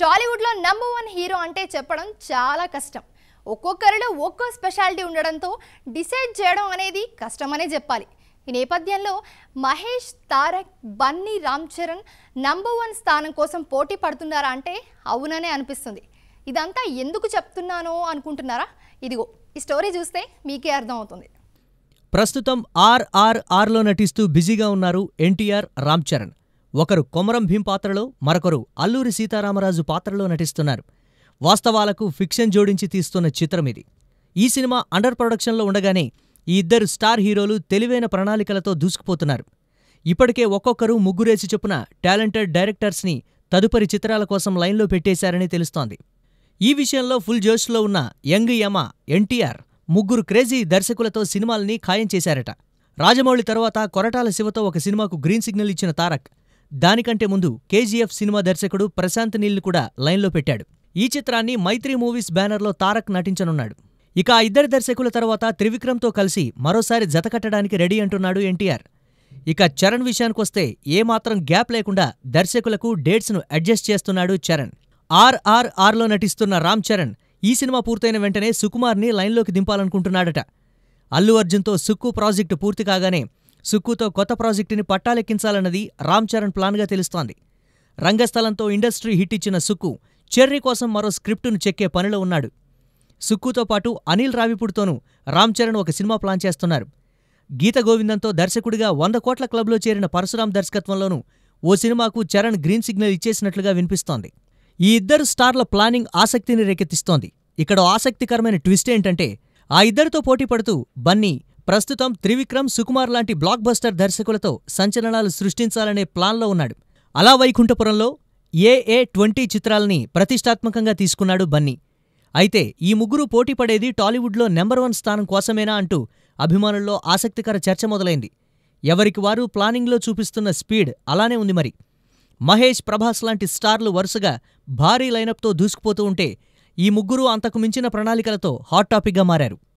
టాలీవుడ్లో number one hero అంటే చెప్పడం చాలా కష్టం ఒక్కొక్కరిలో ఒక్కో స్పెషాలిటీ ఉండడంతో డిసైడ్ చేయడం అనేది కష్టమనే చెప్పాలి ఈ నేపథ్యంలో మహేష్ తారక్ బన్నీ రామ్ చరణ్ నంబర్ వన్ స్థానం కోసం పోటీ పడుతున్నారా అంటే అవుననే అనిపిస్తుంది ఇదంతా ఎందుకు చెప్తున్నానో అనుకుంటున్నారా ఇదిగో ఈ స్టోరీ చూస్తే మీకే అర్థమవుతుంది ప్రస్తుతం ఆర్ఆర్ఆర్లో నటిస్తూ బిజీగా ఉన్నారు ఎన్టీఆర్ రామ్ చరణ్ ఒకరు కొమరం భీం పాత్రలో మరొకరు అల్లూరి సీతారామరాజు పాత్రలో నటిస్తున్నారు వాస్తవాలకు ఫిక్షన్ జోడించి తీస్తున్న చిత్రం ఇది ఈ సినిమా అండర్ ప్రొడక్షన్లో ఉండగానే ఈ ఇద్దరు స్టార్ హీరోలు తెలివైన ప్రణాళికలతో దూసుకుపోతున్నారు ఇప్పటికే ఒక్కొక్కరు ముగ్గురేసి చొప్పున టాలెంటెడ్ డైరెక్టర్స్ని తదుపరి చిత్రాల కోసం లైన్లో పెట్టేశారని తెలుస్తోంది ఈ విషయంలో ఫుల్ జోష్లో ఉన్న యంగ్ యమ ఎన్టీఆర్ ముగ్గురు క్రేజీ దర్శకులతో సినిమాల్ని ఖాయం చేశారట రాజమౌళి తర్వాత కొరటాల శివతో ఒక సినిమాకు గ్రీన్ సిగ్నల్ ఇచ్చిన తారక్ దానికంటే ముందు కేజీఎఫ్ సినిమా దర్శకుడు ప్రశాంత్ నీల్ని కూడా లైన్లో పెట్టాడు ఈ చిత్రాన్ని మైత్రి మూవీస్ బ్యానర్లో తారక్ నటించనున్నాడు ఇక ఆ ఇద్దరు దర్శకుల తర్వాత త్రివిక్రమ్తో కలిసి మరోసారి జతకట్టడానికి రెడీ అంటున్నాడు ఎన్టీఆర్ ఇక చరణ్ విషయానికొస్తే ఏమాత్రం గ్యాప్ లేకుండా దర్శకులకు డేట్స్ను అడ్జస్ట్ చేస్తున్నాడు చరణ్ ఆర్ఆర్ఆర్లో నటిస్తున్న రామ్ చరణ్ ఈ సినిమా పూర్తయిన వెంటనే సుకుమార్ని లైన్లోకి దింపాలనుకుంటున్నాడట అల్లు అర్జున్తో సుక్కు ప్రాజెక్టు పూర్తి కాగానే సుక్కుతో కొత్త ప్రాజెక్టుని పట్టాలెక్కించాలన్నది రామ్ చరణ్ ప్లాన్గా తెలుస్తోంది రంగస్థలంతో ఇండస్ట్రీ హిట్ ఇచ్చిన సుక్కు చెర్రీ కోసం మరో స్క్రిప్టును చెక్కే పనిలో ఉన్నాడు సుక్కుతో పాటు అనిల్ రావిపూడితోనూ రామ్ చరణ్ ఒక సినిమా ప్లాన్ చేస్తున్నారు గీత గోవిందంతో దర్శకుడిగా వంద కోట్ల క్లబ్లో చేరిన పరశురాం దర్శకత్వంలోనూ ఓ సినిమాకు చరణ్ గ్రీన్ సిగ్నల్ ఇచ్చేసినట్లుగా వినిపిస్తోంది ఈ ఇద్దరు స్టార్ల ప్లానింగ్ ఆసక్తిని రేకెత్తిస్తోంది ఇక్కడ ఓ ఆసక్తికరమైన ట్విస్ట్ ఏంటంటే ఆ ఇద్దరితో పోటీ పడుతూ బన్నీ ప్రస్తుతం త్రివిక్రమ్ సుకుమార్ లాంటి బ్లాక్ బస్టర్ దర్శకులతో సంచలనాలు సృష్టించాలనే ప్లాన్లో ఉన్నాడు అలా వైకుంఠపురంలో ఏఏ ట్వంటీ చిత్రాల్ని ప్రతిష్టాత్మకంగా తీసుకున్నాడు బన్నీ అయితే ఈ ముగ్గురు పోటీ పడేది టాలీవుడ్లో నెంబర్ వన్ స్థానం కోసమేనా అంటూ అభిమానుల్లో ఆసక్తికర చర్చ మొదలైంది ఎవరికి వారు ప్లానింగ్లో చూపిస్తున్న స్పీడ్ అలానే ఉంది మరి మహేష్ ప్రభాస్ లాంటి స్టార్లు వరుసగా భారీ లైనప్తో దూసుకుపోతూ ఉంటే ఈ ముగ్గురు అంతకు మించిన ప్రణాళికలతో హాట్ టాపిక్గా మారారు